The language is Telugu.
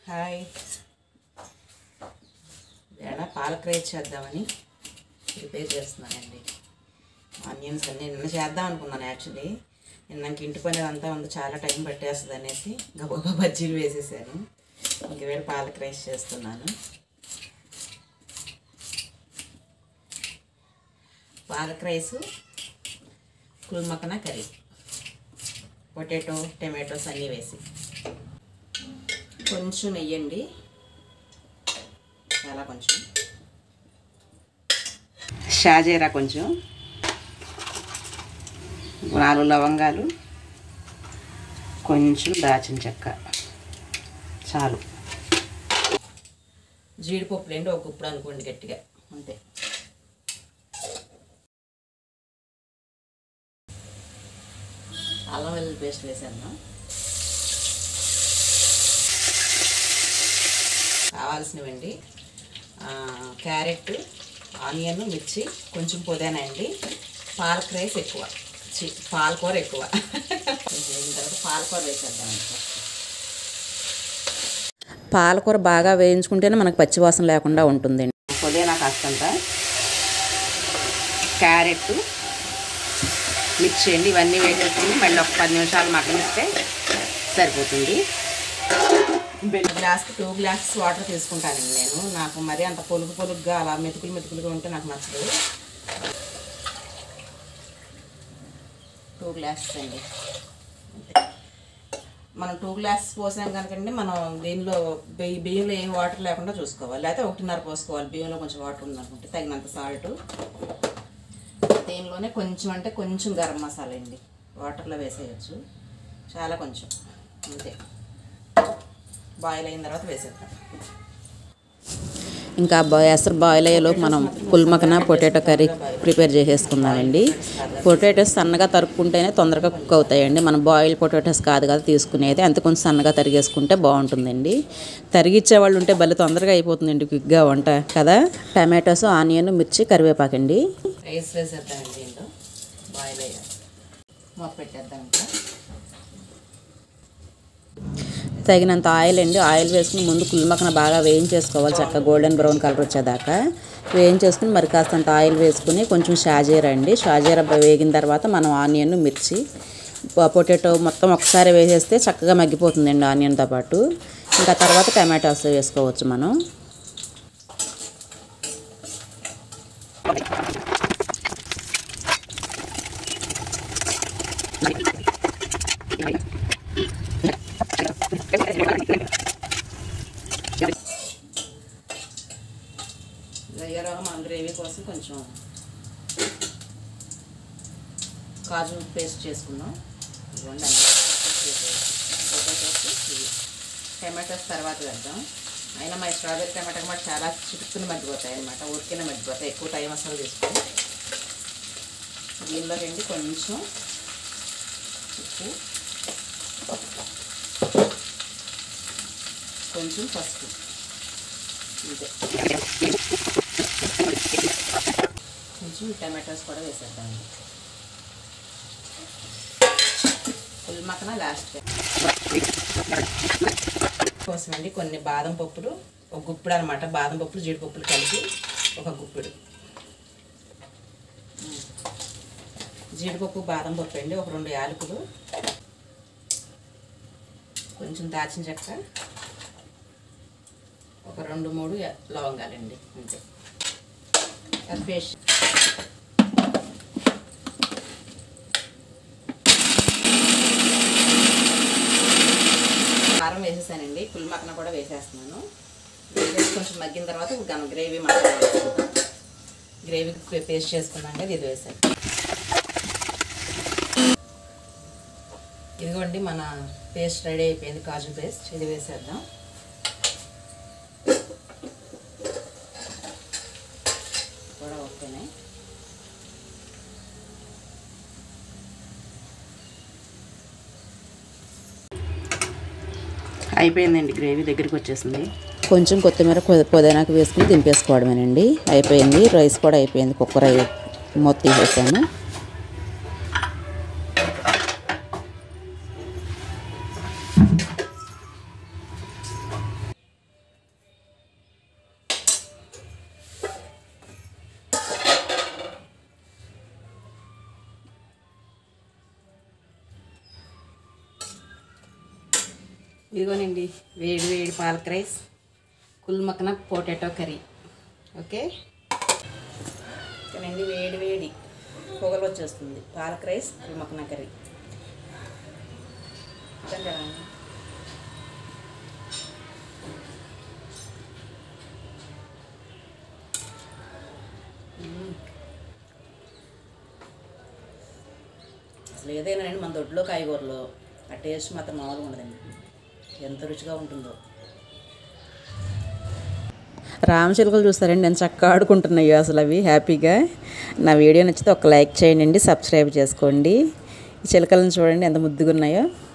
హాయ్ వేళ పాలక్ రైస్ చేద్దామని ప్రిపేర్ చేస్తున్నానండి ఆనియన్స్ అన్నీ నిన్న చేద్దాం అనుకున్నాను యాక్చువల్లీ నిన్న నాకు ఇంటి పని అంతా ఉంది చాలా టైం పట్టేస్తుంది అనేసి గబగబా బజ్జీలు వేసేసాను ఇంక వేళ పాలక్ రైస్ చేస్తున్నాను పాలక్ రైసు కుల్మకన కర్రీ పొటాటో టమాటోస్ అన్నీ వేసి కొంచెం నెయ్యండి చాలా కొంచెం షాజీరా కొంచెం నాలుగు లవంగాలు కొంచెం దాచిన చెక్క చాలు జీడిపప్పు లేండి ఒక గుప్పుడు అనుకోండి గట్టిగా అంతే అల్లం వెల్లుల్లి పేస్ట్ వేసాను కావాల్సినవండి ఆ, క్యారెట్ ఆనియన్ మిర్చి కొంచెం పుదీనా అండి పాలక్ రైస్ ఎక్కువ చి పాలకూర ఎక్కువ కొంచెం వేగిన తర్వాత పాలకూర వేసేద్దామండి ఫస్ట్ పాలకూర బాగా వేయించుకుంటేనే మనకు పచ్చివాసన లేకుండా ఉంటుందండి పుదీనా కాస్తంత క్యారెట్ మిర్చి అండి ఇవన్నీ వేసేసుకుని మళ్ళీ ఒక పది నిమిషాలు మగ్గనిస్తే సరిపోతుంది గ్లాస్కి టూ గ్లాసెస్ వాటర్ తీసుకుంటానండి నేను నాకు మరి అంత పొలుగు పొలుగుగా అలా మెతుకులు మెతుకులుగా ఉంటే నాకు నచ్చదు టూ గ్లాసెస్ అండి అంతే. మనం టూ గ్లాసెస్ పోసాం కనుకండి మనం దీనిలో బియ్య బియ్యంలో ఏం వాటర్ లేకుండా చూసుకోవాలి లేకపోతే ఒకటిన్నర పోసుకోవాలి బియ్యంలో కొంచెం వాటర్ ఉందనుకుంటే తగినంత సాల్ట్ దీనిలోనే కొంచెం అంటే కొంచెం గరం మసాలా అండి వాటర్లో వేసేయచ్చు చాలా కొంచెం అంతే బాయిల్ అయిన తర్వాత వేసేద్దాం ఇంకా బా- ఎసరు బాయిల్ అయ్యేలోపు మనం కుల్మకన పొటాటో కర్రీ ప్రిపేర్ చేసేసుకుందామండి పొటాటోస్ సన్నగా తరుక్కుంటేనే తొందరగా కుక్ అవుతాయండి మనం బాయిల్ పొటాటోస్ కాదు కదా తీసుకునేది అంత కొంచెం సన్నగా తరిగేసుకుంటే బాగుంటుందండి తరిగిచ్చే వాళ్ళు ఉంటే భలే తొందరగా అయిపోతుందండి క్విక్గా వంట కదా టమాటోస్ ఆనియన్ మిర్చి కరివేపాకండి రైస్ వేసేద్దామండి దీంట్లో బాయిల్ అయ్యాక మూత పెట్టేద్దాం ఇంకా తగినంత ఆయిల్ అండి ఆయిల్ వేసుకుని ముందు కుల్మకన బాగా వేయించేసుకోవాలి చక్కగా గోల్డెన్ బ్రౌన్ కలర్ వచ్చేదాకా వేయించేసుకుని మరి కాస్తంత ఆయిల్ వేసుకుని కొంచెం షాజీరా అండి షాజీరా వేగిన తర్వాత మనం ఆనియన్ మిర్చి పొ- పొటాటో మొత్తం ఒకసారి వేసేస్తే చక్కగా మగ్గిపోతుందండి ఆనియన్తో పాటు ఇంకా తర్వాత టమాటాస్ వేసుకోవచ్చు మనం అయ్యారాగా మనం గ్రేవీ కోసం కొంచెం కాజు పేస్ట్ చేసుకుందాం ఇవ్వండి అన్నీ పొటాటోస్ ఇవి. టమాటోస్ తర్వాత వేద్దాం అయినా మా స్ట్రాబెరీ టమాటా కూడా చాలా చిటుక్కుని మగ్గిపోతాయి అనమాట ఊరికేనే మగ్గిపోతాయి ఎక్కువ టైం అసలు తీసుకో దీనిలో రండి కొంచెం ఉప్పు కొంచెం పసుపు అంతే కొంచెం టమాటోస్ కూడా వేసేద్దామండి ఫుల్ మక్కన లాస్ట్ కోసమండి కొన్ని బాదం పప్పులు ఒక గుప్పుడు అనమాట బాదం పప్పులు జీడిపప్పులు కలిపి ఒక గుప్పుడు జీడిపప్పు బాదం పప్పు అండి ఒక రెండు యాలకులు కొంచెం దాచిన చెక్క ఒక రెండు మూడు య- లవంగాలండి అంతే అది పేస్ట్ కారం వేసేసానండి పుల్ మక్కన కూడా వేసేస్తున్నాను వేసేసి కొంచెం మగ్గిన తర్వాత గన గ్రేవీ మసాలా వేసుకుంటాం గ్రేవీకి పేస్ట్ చేసుకున్నాం కదా ఇది వేసాను ఇదిగోండి మన పేస్ట్ రెడీ అయిపోయింది కాజు పేస్ట్ ఇది వేసేద్దాం కూడా ఓకేనే అయిపోయిందండి గ్రేవీ దగ్గరికి వచ్చేసింది కొంచెం కొత్తిమీర కొ- పుదీనాకు వేసుకుని దింపేసుకోవడమేనండి అయిపోయింది రైస్ కూడా అయిపోయింది కుక్కర్ అయి మూత తీసేసాను ఇదిగోనండి వేడి వేడి పాలక్ రైస్ కుల్మక్కన పొటాటో కర్రీ ఓకే ఇకనండి వేడి వేడి పొగలు వచ్చేస్తుంది పాలక్ రైస్ కుల్మక్కన కర్రీ తింటారా? మ్మ్. అసలు ఏదైనా రండి మన దొడ్లో కాయగూరలో ఆ టేస్ట్ మాత్రం మామూలుగా ఉండదండి ఎంత రుచిగా ఉంటుందో రామచిలుకలు చూస్తారండి నేను చక్కగా ఆడుకుంటున్నాయి అసలు అవి హ్యాపీగా నా వీడియో నచ్చితే ఒక లైక్ చేయండి సబ్స్క్రైబ్ చేసుకోండి ఈ చిలకలను చూడండి ఎంత ముద్దుగా ఉన్నాయో